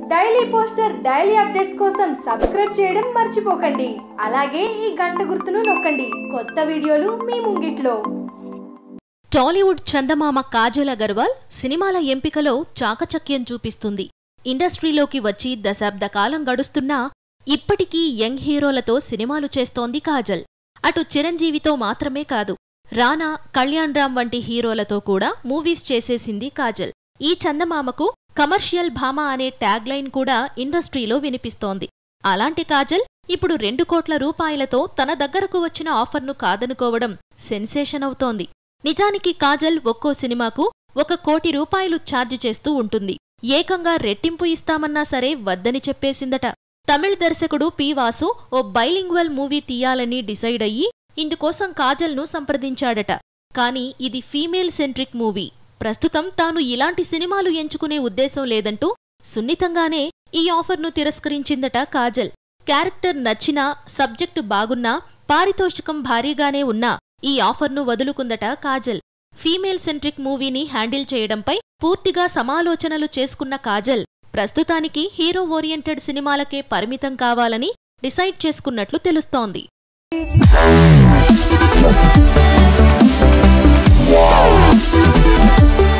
Daily poster daily updates కోసం subscribe చేయడం మర్చిపోకండి అలాగే ఈ గంట గుర్తును నొక్కండి కొత్త వీడియోలు మీ ముంగిట్లో టాలీవుడ్ చందమామ కాజల్ అగర్వాల్ సినిమాల ఎంపికలో చాకచక్యం చూపిస్తుంది ఇండస్ట్రీలోకి వచ్చి దశాబ్ద కాలం గడుస్తున్నా ఇప్పటికీ యంగ్ హీరోలతో సినిమాలు చేస్తోంది కాజల్ అటు చిరంజీవితో మాత్రమే కాదు రానా కళ్యాణ్ రామ్ వంటి హీరోలతో కూడా మూవీస్ చేసేసింది కాజల్ ఈ చందమామకు కమర్షియల్ భామ అనే ట్యాగ్ లైన్ కూడా ఇండస్ట్రీలో వినిపిస్తోంది అలాంటి కాజల్ ఇప్పుడు రెండు కోట్ల రూపాయలతో తన దగ్గరకు వచ్చిన ఆఫర్ను కాదనుకోవడం సెన్సేషన్ అవుతోంది నిజానికి కాజల్ ఒక్కో సినిమాకు ఒక కోటి రూపాయలు ఛార్జ్ చేస్తూ ఉంటుంది ఏకంగా రెట్టింపు ఇస్తామన్నా సరే వద్దని చెప్పేసిందట తమిళ్ దర్శకుడు పి వాసు ఓ బైలింగ్వల్ మూవీ తీయాలని డిసైడ్ అయ్యి ఇందుకోసం కాజల్ను సంప్రదించాడట కాని ఇది ఫీమేల్ సెంట్రిక్ మూవీ ప్రస్తుతం తాను ఇలాంటి సినిమాలు ఎంచుకునే ఉద్దేశం లేదంటూ సున్నితంగానే ఈ ఆఫర్ను తిరస్కరించిందట కాజల్ క్యారెక్టర్ నచ్చినా సబ్జెక్టు బాగున్నా పారితోషికం భారీగానే ఉన్నా ఈ ఆఫర్ను వదులుకుందట కాజల్ ఫీమేల్ సెంట్రిక్ మూవీని హ్యాండిల్ చేయడంపై పూర్తిగా సమాలోచనలు చేసుకున్న కాజల్ ప్రస్తుతానికి హీరో ఓరియంటెడ్ సినిమాలకే పరిమితం కావాలని డిసైడ్ చేసుకున్నట్లు తెలుస్తోంది Wow.